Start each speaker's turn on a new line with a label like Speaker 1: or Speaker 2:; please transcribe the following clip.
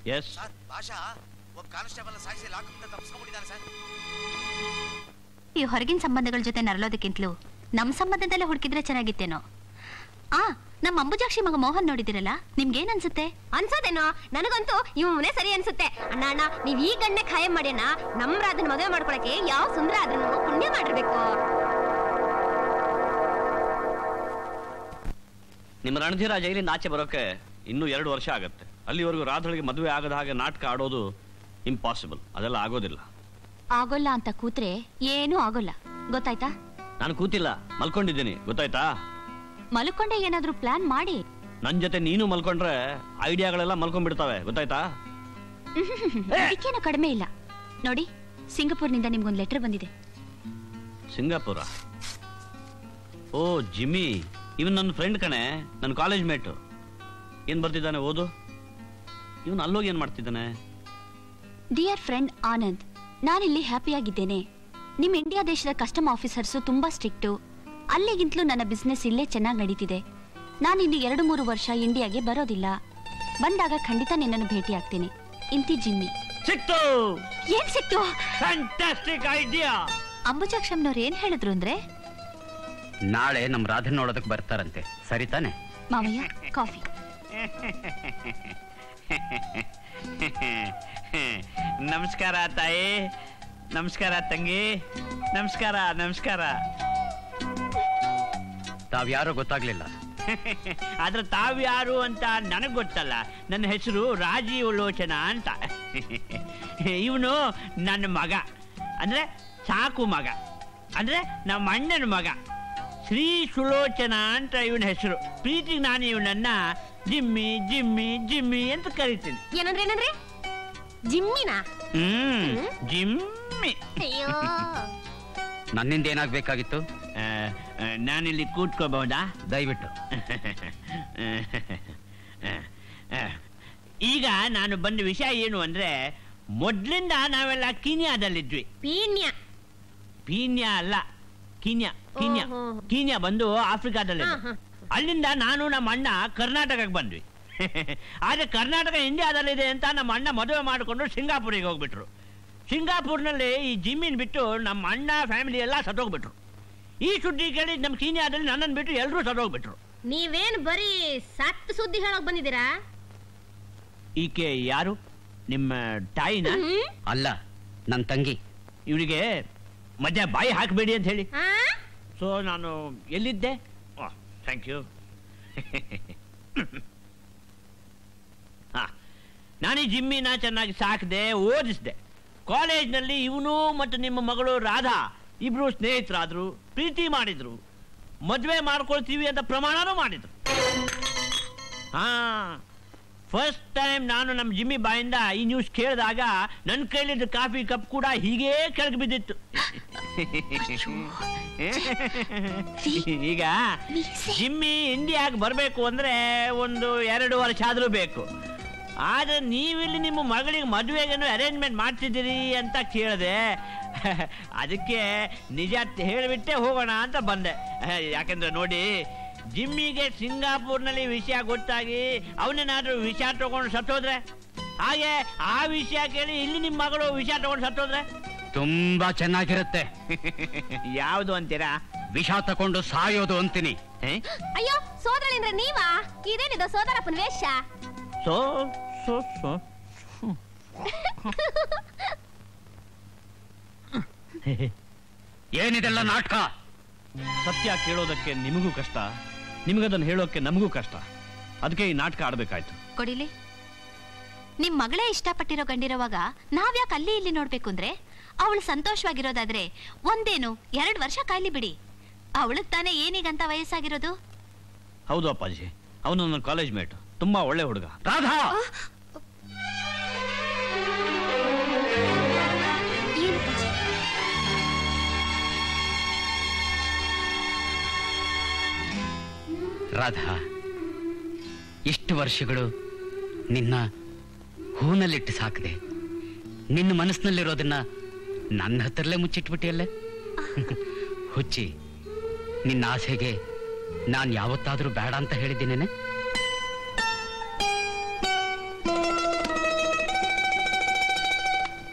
Speaker 1: Yes
Speaker 2: sir ಭಾಷಾ ಒಬ್ಬ constable ಸಾಯಿಸಿ ಲಾಕಪ್ನ ತಪ್ಪಿಸ್ಕೊಂಡ್ಬಿಟ್ಟಿದ್ದಾನೆ sir
Speaker 3: ಈ ಹೊರಗಿನ ಸಂಬಂಧಗಳ ಜೊತೆ ನರಳೋದಕ್ಕಿಂತಲೂ ನಮ್ಮ ಸಂಬಂಧದಲ್ಲೇ ಹುಡುಕಿದ್ರೆ ಚೆನ್ನಾಗಿತ್ತೇನೋ ಆ ನಮ್ಮ ಅಂಬುಜಾಕ್ಷಿ ಮಗ ಮೋಹನ್ ನೋಡಿದಿರಲ್ಲ ನಿಮ್ಗೇನ್ ಅನ್ಸುತ್ತೆ
Speaker 4: ಅನ್ಸೋದೇನೋ ನನಗಂತೂ ಇವನೇ ಸರಿ ಅನ್ಸುತ್ತೆ ಅಣ್ಣ ಅಣ್ಣ ನೀವ್ ಈ ಗಂಡೆ ಖಾಯಂ ಮಾಡ್ಯಣ್ಣ ನಮ್ ರಾಧನ್ ಮದುವೆ ಮಾಡ್ಕೊಳಕ್ಕೆ ಯಾವ ಸುಂದರ ಅದನ್ನು ಪುಣ್ಯ ಮಾಡಿರ್ಬೇಕು
Speaker 1: ನಿಮ್ಮ ರಣಧೀರ ಜೈಲಿಂದ ಆಚೆ ಬರೋಕೆ ಇನ್ನೂ ಎರಡು ವರ್ಷ ಆಗತ್ತೆ ಅಲ್ಲಿವರೆಗೂ ರಾಧಳಿಗೆ ಮದುವೆ ಆಗದ ಹಾಗೆ ನಾಟಕ ಆಡೋದು ಇಂಪಾಸಿಬಲ್ ಅದೆಲ್ಲ ಆಗೋದಿಲ್ಲ
Speaker 3: ಆಗೋಲ್ಲ ಅಂತ ಕೂತ್ರೆ ಏನೂ ಆಗೋಲ್ಲ ಗೊತ್ತಾಯ್ತಾ
Speaker 1: ನಾನು ಕೂತಿಲ್ಲ ಮಲ್ಕೊಂಡಿದ್ದೀನಿ ಗೊತ್ತಾಯ್ತಾ
Speaker 3: ಮಲ್ಕೊಂಡೆ ಏನಾದ್ರೂ ಪ್ಲಾನ್ ಮಾಡಿ
Speaker 1: ನನ್ ಜೊತೆ ನೀನು ಮಲ್ಕೊಂಡ್ರೆ ಐಡಿಯಾಗಳೆಲ್ಲ ಮಲ್ಕೊಂಡ್ಬಿಡ್ತಾವೆ ಗೊತ್ತಾಯ್ತಾ
Speaker 3: ಅದಕ್ಕೇನು ಕಡಿಮೆ ಇಲ್ಲ ನೋಡಿ ಸಿಂಗಪುರ್ನಿಂದ ನಿಮ್ಗೊಂದು ಲೆಟರ್ ಬಂದಿದೆ
Speaker 1: ಸಿಂಗಾಪುರ ಓ ಜಿಮ್ಮಿ ಇವನ್ ನನ್ನ ಫ್ರೆಂಡ್ ಕಣೆ ನನ್ನ ಕಾಲೇಜ್ ಮೇಟ್ ಏನ್ ಬರ್ತಿದ್ದಾನೆ ಓದು ಇವನ್ ಅಲ್ಲೋಗಿ ಏನ್ ಮಾಡ್ತಿದ್ದಾನೆ
Speaker 3: ಡಿಯರ್ ಫ್ರೆಂಡ್ ಆನಂದ್ ನಾನಿಲ್ಲಿ ಹ್ಯಾಪಿಯಾಗಿದ್ದೇನೆ ನಿಮ್ ಇಂಡಿಯಾ ದೇಶದ ಕಸ್ಟಮ್ ಆಫೀಸರ್ಸು ತುಂಬಾ ಸ್ಟ್ರಿಕ್ಟು ಅಲ್ಲಿಗಿಂತಲೂ ನನ್ನ ಬಿಸ್ನೆಸ್ ಇಲ್ಲೇ ಚೆನ್ನಾಗಿ ನಡೀತಿದೆ ನಾನಿನ್ನು ಎರಡು ಮೂರು ವರ್ಷ ಇಂಡಿಯಾಗೆ ಬರೋದಿಲ್ಲ ಬಂದಾಗ ಖಂಡಿತ ನಿನ್ನನ್ನು ಭೇಟಿ ಆಗ್ತೀನಿ ಇಂತಿ ಜಿಮ್ಮಿ
Speaker 1: ಸಿಕ್ತು
Speaker 3: ಏನ್ ಸಿಕ್ತು
Speaker 1: ಫ್ಯಾಂಟಾಸ್ಟಿಕ್ ಐಡಿಯಾ
Speaker 3: ಅಂಬುಜಾಕ್ಷಮ್ನವ್ರು ಏನ್ ಹೇಳಿದ್ರು ಅಂದ್ರೆ
Speaker 5: ನಾಳೆ ನಮ್ ರಾಧನ್ ನೋಡೋದಕ್ ಬರ್ತಾರಂತೆ ಸರಿ ತಾನೆ
Speaker 3: ಮಾವಯ್ಯ ಕಾಫಿ
Speaker 1: ನಮಸ್ಕಾರ ತಾಯಿ ನಮಸ್ಕಾರ ತಂಗಿ ನಮಸ್ಕಾರ ನಮಸ್ಕಾರ
Speaker 5: ತಾವ್ಯಾರೋ ಗೊತ್ತಾಗ್ಲಿಲ್ಲ
Speaker 1: ಆದ್ರೆ ತಾವ್ಯಾರು ಅಂತ ನನಗೆ ಗೊತ್ತಲ್ಲ ನನ್ನ ಹೆಸರು ರಾಜೀವ್ ಲೋಚನ ಅಂತ ಇವನು ನನ್ನ ಮಗ ಅಂದ್ರೆ ಸಾಕು ಮಗ ಅಂದ್ರೆ ನಮ್ಮ ಅಣ್ಣನ ಮಗ ಶ್ರೀ ಸುಲೋಚನ ಅಂತ ಇವನ ಹೆಸರು ಪ್ರೀತಿಗೆ ನಾನು ಇವನನ್ನ ಜಿಮ್ಮಿ ಜಿಮ್ಮಿ ಜಿಮ್ಮಿ ಅಂತ ಕರಿತೀನಿ
Speaker 4: ಏನಂದ್ರೆ ಏನಂದ್ರೆ ಜಿಮ್ಮಿನ
Speaker 1: ಹ್ಮ್ ಜಿಮ್ಮಿ
Speaker 4: ಅಯ್ಯೋ
Speaker 5: ನನ್ನಿಂದ ಏನಾಗ್ಬೇಕಾಗಿತ್ತು
Speaker 1: ಆ, ಆ, ನಾನಿಲ್ಲಿ ಕೂತ್ಕೋಬಹುದಾ
Speaker 5: ದಯವಿಟ್ಟು
Speaker 1: ಈಗ ನಾನು ಬಂದ ವಿಷಯ ಏನು ಅಂದ್ರೆ ಮೊದ್ಲಿಂದ ನಾವೆಲ್ಲ ಕೀನ್ಯಾದಲ್ಲಿದ್ವಿ
Speaker 4: ಪೀಣ್ಯ
Speaker 1: ಪೀನ್ಯಾ ಅಲ್ಲ ಕೀನ್ಯಾ ಕೀನ್ಯಾ
Speaker 4: ಓಹೋ.
Speaker 1: ಕೀನ್ಯಾ ಬಂದು ಆಫ್ರಿಕಾದಲ್ಲಿ
Speaker 4: ಹಾ, ಹಾ.
Speaker 1: ಅಲ್ಲಿಂದ ನಾನು ನಮ್ಮ ಅಣ್ಣ ಕರ್ನಾಟಕಕ್ಕೆ ಬಂದ್ವಿ ಆದ್ರೆ ಕರ್ನಾಟಕ ಇಂಡಿಯಾದಲ್ಲಿದೆ ಅಂತ ನಮ್ಮ ಅಣ್ಣ ಮದುವೆ ಮಾಡಿಕೊಂಡು ಸಿಂಗಾಪುರಿಗೆ ಹೋಗ್ಬಿಟ್ರು ಸಿಂಗಾಪುರ್ನಲ್ಲಿ ಈ ಜಿಮ್ಮಿನ್ ಬಿಟ್ಟು ನಮ್ಮ ಅಣ್ಣ ಫ್ಯಾಮಿಲಿ ಎಲ್ಲ ಸತ್ತೋಗ್ಬಿಟ್ರು ಈ ಸುದ್ದಿ ಕೇಳಿ ನಮ್ಮ ಕೀನ್ಯಾದಲ್ಲಿ ನನ್ನನ್ನು ಬಿಟ್ಟು ಎಲ್ಲರೂ ಸತ್ತೋಗ್ಬಿಟ್ರು
Speaker 4: ನೀವೇನ್ ಬರೀ ಸತ್ ಸುದ್ದಿ ಹೇಳಕ್ ಬಂದಿದ್ದೀರಾ
Speaker 1: ಈಕೆ ಯಾರು ನಿಮ್ಮ ತಾಯಿನ
Speaker 4: ಹ್ಮ್?
Speaker 5: ಅಲ್ಲ ನನ್ ತಂಗಿ
Speaker 1: ಇವಳಿಗೆ ಮಧ್ಯ ಬಾಯಿ ಹಾಕಬೇಡಿ ಅಂತ ಹೇಳಿ
Speaker 4: ಆ?
Speaker 1: ಸೊ ನಾನು ಎಲ್ಲಿದ್ದೆ ಥ್ಯಾಂಕ್ ಯು ಹಾ ನಾನು ಈ ಜಿಮ್ಮಿನ ಚೆನ್ನಾಗಿ ಸಾಕಿದೆ ಓದಿಸಿದೆ ಕಾಲೇಜ್ನಲ್ಲಿ ಇವನು ಮತ್ತು ನಿಮ್ಮ ಮಗಳು ರಾಧಾ ಇಬ್ರು ಸ್ನೇಹಿತರಾದ್ರು ಪ್ರೀತಿ ಮಾಡಿದ್ರು ಮದುವೆ ಮಾಡ್ಕೊಳ್ತೀವಿ ಅಂತ ಪ್ರಮಾಣನೂ ಮಾಡಿದ್ರು ಹಾ ಫಸ್ಟ್ ಟೈಮ್ ನಾನು ನಮ್ಮ ಜಿಮ್ಮಿ ಬಾಯಿಂದ ಈ ನ್ಯೂಸ್ ಕೇಳಿದಾಗ ನನ್ನ ಕೈಲಿದ್ದ ಕಾಫಿ ಕಪ್ ಕೂಡ ಹೀಗೇ ಕೆಳಗೆ ಬಿದ್ದಿತ್ತು ಈಗ ಜಿಮ್ಮಿ ಇಂಡಿಯಾಗೆ ಬರಬೇಕು ಅಂದ್ರೆ ಒಂದು ಎರಡು ವರ್ಷ ಆದರೂ ಬೇಕು ಆದ್ರೆ ನೀವಿಲ್ಲಿ ನಿಮ್ಮ ಮಗಳಿಗೆ ಮದುವೆಗೇನು ಅರೇಂಜ್ಮೆಂಟ್ ಮಾಡ್ತಿದ್ದೀರಿ ಅಂತ ಕೇಳಿದೆ ಅದಕ್ಕೆ ನಿಜ ಹೇಳಿಬಿಟ್ಟೆ ಹೋಗೋಣ ಅಂತ ಬಂದೆ ಯಾಕೆಂದ್ರೆ ನೋಡಿ ಜಿಮ್ಮಿಗೆ ಸಿಂಗಾಪುರ್ನಲ್ಲಿ ವಿಷಯ ಗೊತ್ತಾಗಿ ಅವನೇನಾದ್ರೂ ವಿಷಯ ತಗೊಂಡು ಸತ್ತೋದ್ರೆ ಹಾಗೆ ಆ ವಿಷಯ ಕೇಳಿ ಇಲ್ಲಿ ನಿಮ್ಮ ಮಗಳು ವಿಷಯ ತಗೊಂಡು ಸತ್ತೋದ್ರೆ
Speaker 5: ತುಂಬಾ ಚೆನ್ನಾಗಿರುತ್ತೆ
Speaker 1: ಯಾವುದು ಅಂತೀರಾ
Speaker 5: ವಿಷ ತಕೊಂಡು ಸಾಯೋದು ಅಂತೀನಿ
Speaker 1: ಹೇ?
Speaker 4: ಅಯ್ಯೋ ಸೋದರಳಿಂದ್ರೆ ನೀವಾ ಇದೇನಿದು ಸೋದರಪ್ಪನ ವೇಷ
Speaker 1: ಸೊ ಸೊ ಸೊ
Speaker 5: ಏನಿದೆಲ್ಲ ನಾಟಕ
Speaker 1: ಸತ್ಯ ಕೇಳೋದಕ್ಕೆ ನಿಮಗೂ ಕಷ್ಟ ನಿಮಗದನ್ನು ಹೇಳೋಕೆ ನಮಗೂ ಕಷ್ಟ ಅದಕ್ಕೆ ಈ ನಾಟಕ ಆಡ್ಬೇಕಾಯ್ತು
Speaker 3: ಕೊಡಿಲಿ ನಿಮ್ ಮಗಳೇ ಇಷ್ಟಪಟ್ಟಿರೋ ಗಂಡಿರೋವಾಗ ನಾವ್ಯಾಕೆ ಅಲ್ಲಿ ಇಲ್ಲಿ ನೋಡ್ಬೇಕು ಅಂದ್ರೆ ಅವಳು ಸಂತೋಷವಾಗಿರೋದಾದ್ರೆ ಒಂದೇನು ಎರಡ್ ವರ್ಷ ಕಾಯ್ಲಿ ಬಿಡಿ ಅವಳಗ್ ತಾನೇ ಏನೀಗಂತ ವಯಸ್ಸಾಗಿರೋದು
Speaker 1: ಹೌದು ಅಪ್ಪಾಜಿ ಅವನು ನನ್ನ ಕಾಲೇಜ್ ಮೇಟ್ ತುಂಬಾ ಒಳ್ಳೆ ಹುಡುಗ
Speaker 5: ರಾಧಾ
Speaker 3: ಏನು ಪೂಜೆ?
Speaker 5: ರಾಧಾ ಇಷ್ಟು ವರ್ಷಗಳು ನಿನ್ನ ಹೂನಲ್ಲಿಟ್ಟು ಸಾಕಿದೆ ನಿನ್ನ ಮನಸ್ಸಿನಲ್ಲಿರೋದನ್ನ ನನ್ನ ಹತ್ರಲ್ಲೇ ಮುಚ್ಚಿಟ್ಬಿಟ್ಟಿಯಲ್ಲೇ ಹುಚ್ಚಿ ನಿನ್ನ ಆಸೆಗೆ ನಾನು ಯಾವತ್ತಾದರೂ ಬೇಡ ಅಂತ ಹೇಳಿದ್ದೀನೇನೆ